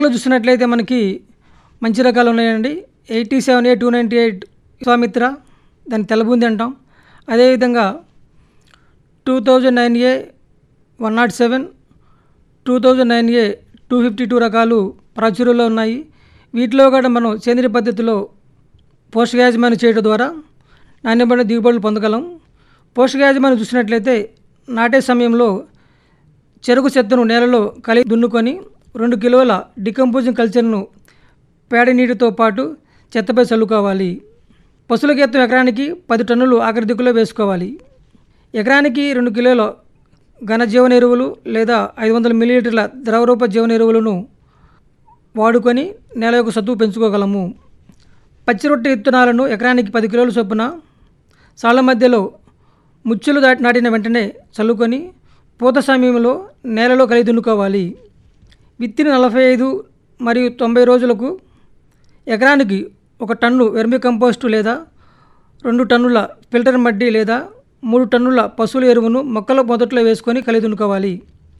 లో చూసినట్లయితే మనకి మంచి రకాలు ఉన్నాయండి eighty seven A two ninety eight Vishwamitra దాన్ని తెల్లబూంది అంటాం అదేవిధంగా two thousand nine A one nought seven two thousand nine A two fifty two రకాలు ప్రాచుర్యంలో ఉన్నాయి వీటిలో కూడా మనం సేంద్రియ పద్ధతిలో పోషక యాజమాన్యం చేయడం ద్వారా నాణ్యమైన దిగుబడులు పొందగలం పోషక యాజమాన్యం చూసినట్లయితే నాటే సమయంలో చెరుకు చెత్తను నేలలో కలిగి దున్నుకొని రెండు కిలోల డికంపోజింగ్ కల్చర్ను పేడ నీటితో పాటు చెత్తపై చల్లుకోవాలి పశువుల గీతం ఎకరానికి పది టన్నులు ఆఖరి దిక్కులో వేసుకోవాలి ఎకరానికి రెండు కిలోల ఘన జీవన ఎరువులు లేదా ఐదు వందల మిల్లీలీటర్ల ద్రవరూప జీవన ఎరువులను వాడుకొని నేల యొక్క సత్తువు పెంచుకోగలము పచ్చి రొట్టె విత్తనాలను ఎకరానికి పది కిలోల చొప్పున సాళ్ళ మధ్యలో ముచ్చులు దాటి నాటిన వెంటనే చల్లుకొని పూత సమయంలో నేలలో కలిగి దున్నుకోవాలి విత్తిన నలభై ఐదు మరియు తొంభై రోజులకు ఎకరానికి ఒక టన్ను వెర్మి కంపోస్టు లేదా రెండు టన్నుల ఫిల్టర్ మడ్డి లేదా మూడు టన్నుల పశువుల ఎరువును మొక్కల మొదట్లో వేసుకొని కలిగి దున్నుకోవాలి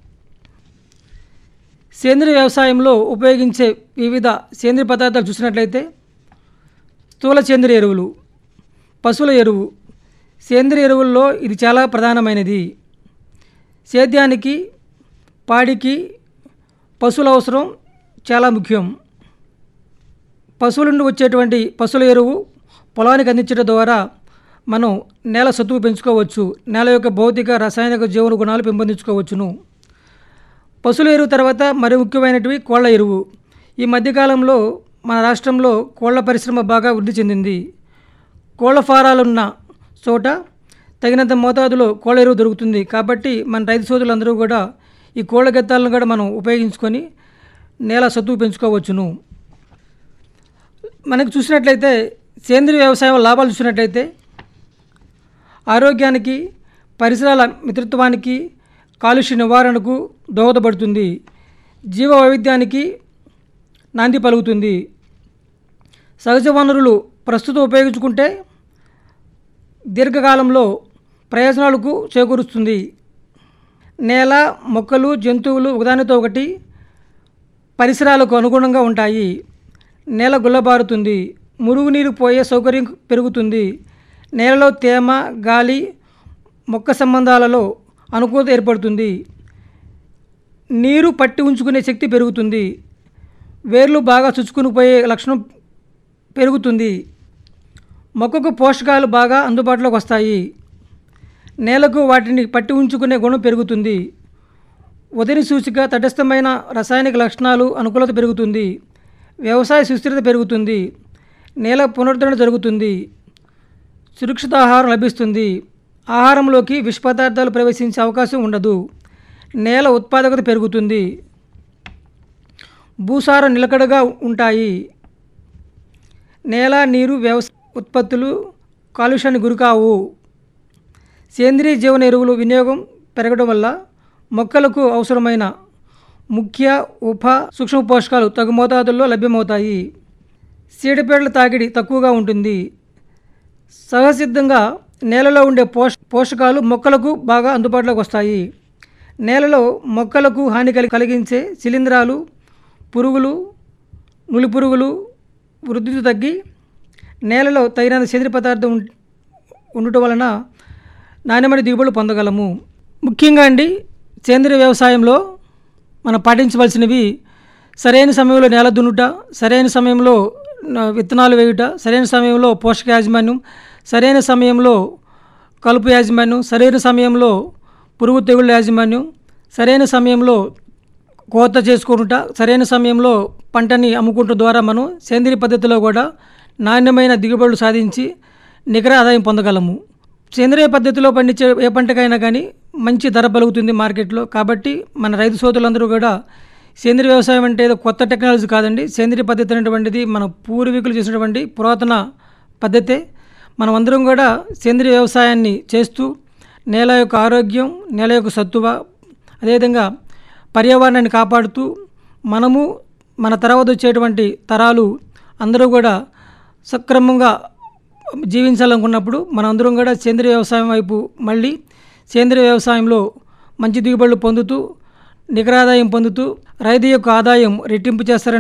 సేంద్రియ వ్యవసాయంలో ఉపయోగించే వివిధ సేంద్రియ పదార్థాలు చూసినట్లయితే స్థూల సేంద్రియ ఎరువులు పశువుల ఎరువు సేంద్రియ ఎరువుల్లో ఇది చాలా ప్రధానమైనది సేద్యానికి పాడికి పశువుల అవసరం చాలా ముఖ్యం పశువుల నుండి వచ్చేటువంటి పశువుల ఎరువు పొలానికి అందించడం ద్వారా మనం నేల సత్తువు పెంచుకోవచ్చు నేల యొక్క భౌతిక రసాయనిక జీవన గుణాలు పెంపొందించుకోవచ్చును పశువుల ఎరువు తర్వాత మరి ముఖ్యమైనటివి కోళ్ళ ఎరువు ఈ మధ్యకాలంలో మన రాష్ట్రంలో కోళ్ళ పరిశ్రమ బాగా వృద్ధి చెందింది కోళ్ళ ఫారాలున్న చోట తగినంత మోతాదులో కోళ్ళ ఎరువు దొరుకుతుంది కాబట్టి మన రైతు సోదరులందరూ కూడా ఈ కోళ్ళ గెత్తాలను కూడా మనం ఉపయోగించుకొని నేల సత్తువు పెంచుకోవచ్చును మనకు చూసినట్లయితే సేంద్రియ వ్యవసాయం లాభాలు చూసినట్లయితే ఆరోగ్యానికి పరిసరాల మిత్రత్వానికి కాలుష్య నివారణకు దోహదపడుతుంది జీవ వైవిధ్యానికి నాంది పలుకుతుంది సహజ వనరులు ప్రస్తుతం ఉపయోగించుకుంటే దీర్ఘకాలంలో ప్రయోజనాలకు చేకూరుస్తుంది నేల మొక్కలు జంతువులు ఒకదానితో ఒకటి పరిసరాలకు అనుగుణంగా ఉంటాయి నేల గుల్లబారుతుంది మురుగునీరు పోయే సౌకర్యం పెరుగుతుంది నేలలో తేమ గాలి మొక్క సంబంధాలలో అనుకూలత ఏర్పడుతుంది నీరు పట్టి ఉంచుకునే శక్తి పెరుగుతుంది వేర్లు బాగా చుచ్చుకుని పోయే లక్షణం పెరుగుతుంది మొక్కకు పోషకాలు బాగా అందుబాటులోకి వస్తాయి నేలకు వాటిని పట్టి ఉంచుకునే గుణం పెరుగుతుంది ఉదరి సూచిక తటస్థమైన రసాయనిక లక్షణాలు అనుకూలత పెరుగుతుంది వ్యవసాయ సుస్థిరత పెరుగుతుంది నేల పునరుద్ధరణ జరుగుతుంది సురక్షిత ఆహారం లభిస్తుంది ఆహారంలోకి విష పదార్థాలు ప్రవేశించే అవకాశం ఉండదు నేల ఉత్పాదకత పెరుగుతుంది భూసారం నిలకడగా ఉంటాయి నేల నీరు వ్యవసాయ ఉత్పత్తులు కాలుష్యానికి గురికావు సేంద్రీయ జీవన ఎరువులు వినియోగం పెరగడం వల్ల మొక్కలకు అవసరమైన ముఖ్య ఉప సూక్ష్మ పోషకాలు తగు మోతాదుల్లో లభ్యమవుతాయి చీడపీడల తాకిడి తక్కువగా ఉంటుంది సహసిద్ధంగా నేలలో ఉండే పోష పోషకాలు మొక్కలకు బాగా అందుబాటులోకి వస్తాయి నేలలో మొక్కలకు హాని కలి కలిగించే శిలీంధ్రాలు పురుగులు నులి పురుగులు వృద్ధి తగ్గి నేలలో తగినంత సేంద్రియ పదార్థం ఉం- ఉండటం వలన నాణ్యమైన దిగుబడులు పొందగలము ముఖ్యంగా అండి సేంద్రియ వ్యవసాయంలో మనం పాటించవలసినవి సరైన సమయంలో నేల దున్నుట సరైన సమయంలో న- విత్తనాలు వేయుట సరైన సమయంలో పోషక యాజమాన్యం సరైన సమయంలో కలుపు యాజమాన్యం సరైన సమయంలో పురుగు తెగుళ్ళ యాజమాన్యం సరైన సమయంలో కోత చేసుకుంటా సరైన సమయంలో పంటని అమ్ముకుంటూ ద్వారా మనం సేంద్రియ పద్ధతిలో కూడా నాణ్యమైన దిగుబడులు సాధించి నికర ఆదాయం పొందగలము సేంద్రియ పద్ధతిలో పండించే ఏ పంటకైనా కానీ మంచి ధర పలుకుతుంది మార్కెట్లో కాబట్టి మన రైతు సోదరులందరూ కూడా సేంద్రియ వ్యవసాయం అంటే ఏదో కొత్త టెక్నాలజీ కాదండి సేంద్రియ పద్ధతి అనేటువంటిది మన పూర్వీకులు చేసినటువంటి పురాతన పద్ధతే మనం అందరం కూడా సేంద్రియ వ్యవసాయాన్ని చేస్తూ నేల యొక్క ఆరోగ్యం నేల యొక్క సత్తువ అదేవిధంగా పర్యావరణాన్ని కాపాడుతూ మనము మన తర్వాత వచ్చేటువంటి తరాలు అందరూ కూడా సక్రమంగా జీవించాలనుకున్నప్పుడు మనందరం కూడా సేంద్రియ వ్యవసాయం వైపు మళ్ళీ సేంద్రియ వ్యవసాయంలో మంచి దిగుబడులు పొందుతూ నికర ఆదాయం పొందుతూ రైతు యొక్క ఆదాయం రెట్టింపు చేస్తారని